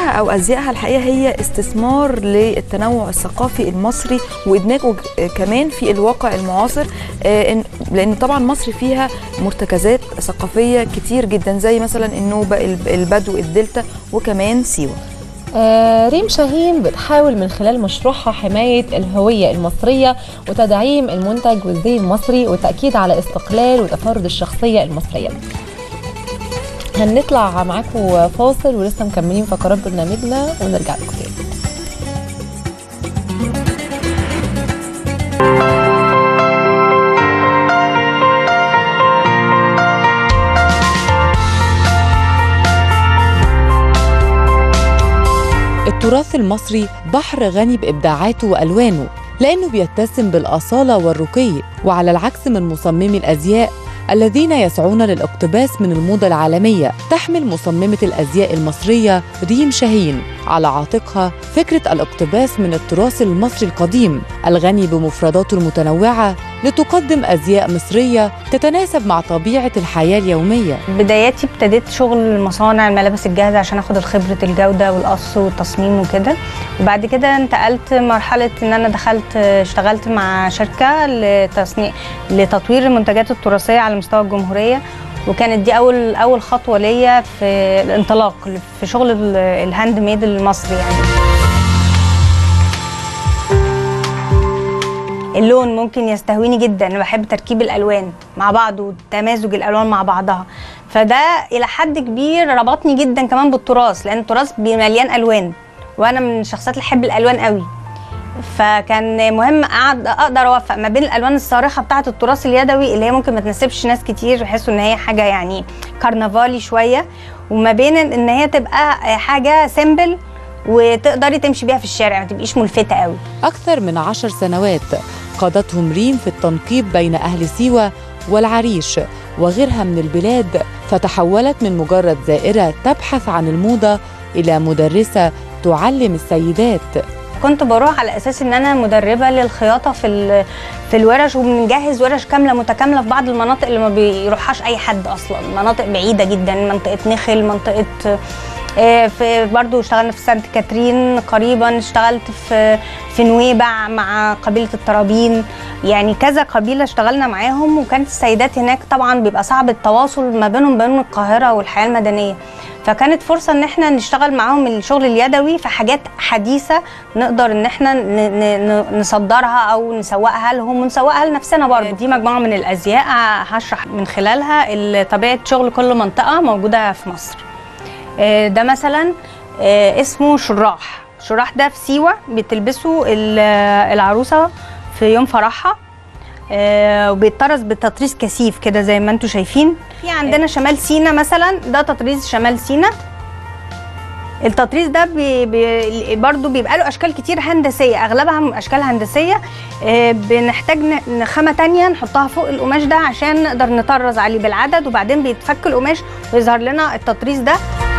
لبسها او ازيائها الحقيقه هي استثمار للتنوع الثقافي المصري وادماجه كمان في الواقع المعاصر لان طبعا مصر فيها مرتكزات ثقافيه كتير جدا زي مثلا النوبه البدو الدلتا وكمان سيوه آه ريم شاهين بتحاول من خلال مشروعها حماية الهوية المصرية وتدعيم المنتج والزي المصري والتأكيد على استقلال وتفرد الشخصية المصرية هنطلع معاكم فاصل ولسه مكملين فقرات برنامجنا ونرجع لكم تاني التراث المصري بحر غني بإبداعاته وألوانه لأنه بيتسم بالأصالة والرقي وعلى العكس من مصممي الأزياء الذين يسعون للاقتباس من الموضة العالمية تحمل مصممة الأزياء المصرية ريم شاهين على عاتقها فكرة الاقتباس من التراث المصري القديم الغني بمفرداته المتنوعة لتقدم أزياء مصرية تتناسب مع طبيعة الحياة اليومية بداياتي ابتديت شغل مصانع الملابس الجاهزة عشان اخد خبرة الجودة والقص والتصميم وكده وبعد كده انتقلت مرحلة ان انا دخلت اشتغلت مع شركة لتصنيع لتطوير المنتجات التراثية على مستوى الجمهورية وكانت دي اول اول خطوه ليا في الانطلاق في شغل الهاند ميد المصري يعني اللون ممكن يستهويني جدا انا بحب تركيب الالوان مع بعض وتمازج الالوان مع بعضها فده الى حد كبير ربطني جدا كمان بالتراث لان التراث مليان الوان وانا من الشخصيات اللي بحب الالوان قوي فكان مهم أقعد اقدر اوفق ما بين الالوان الصارخه بتاعه التراث اليدوي اللي هي ممكن ما تناسبش ناس كتير يحسوا ان هي حاجه يعني كرنفالي شويه وما بين ان هي تبقى حاجه سيمبل وتقدري تمشي بيها في الشارع ما تبقيش ملفته قوي أكثر من عشر سنوات قادتهم ريم في التنقيب بين أهل سيوة والعريش وغيرها من البلاد فتحولت من مجرد زائرة تبحث عن الموضة إلى مدرسة تعلم السيدات كنت بروح على اساس ان انا مدربه للخياطه في في الورش وبنجهز ورش كامله متكامله في بعض المناطق اللي ما بيروحهاش اي حد اصلا مناطق بعيده جدا منطقه نخل منطقه في برضو اشتغلنا في سانت كاترين قريبا اشتغلت في في نويبع مع قبيله الترابين يعني كذا قبيله اشتغلنا معاهم وكانت السيدات هناك طبعا بيبقى صعب التواصل ما بينهم وبين القاهره والحياه المدنيه فكانت فرصه ان احنا نشتغل معاهم الشغل اليدوي في حاجات حديثه نقدر ان احنا نصدرها او نسوقها لهم ونسوقها لنفسنا برضه دي مجموعه من الازياء هشرح من خلالها طبيعه شغل كل منطقه موجوده في مصر ده مثلا اسمه شراح شراح ده في سيوه بتلبسه العروسه في يوم فرحها وبيتطرز بتطريز كثيف كده زي ما انتم شايفين في عندنا شمال سينا مثلا ده تطريز شمال سينا التطريز ده بي بي برضو بيبقى له اشكال كتير هندسيه اغلبها اشكال هندسيه بنحتاج خامه تانية نحطها فوق القماش ده عشان نقدر نطرز عليه بالعدد وبعدين بيتفك القماش ويظهر لنا التطريز ده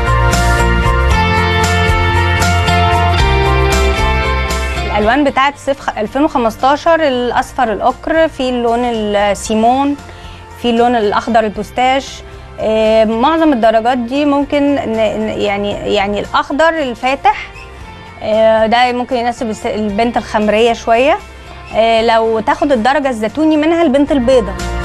الالوان بتاعه صيف 2015 الاصفر الاكر في اللون السيمون في اللون الاخضر البوستاش آه معظم الدرجات دي ممكن يعني يعني الاخضر الفاتح آه ده ممكن يناسب البنت الخمريه شويه آه لو تاخد الدرجه الزيتوني منها البنت البيضه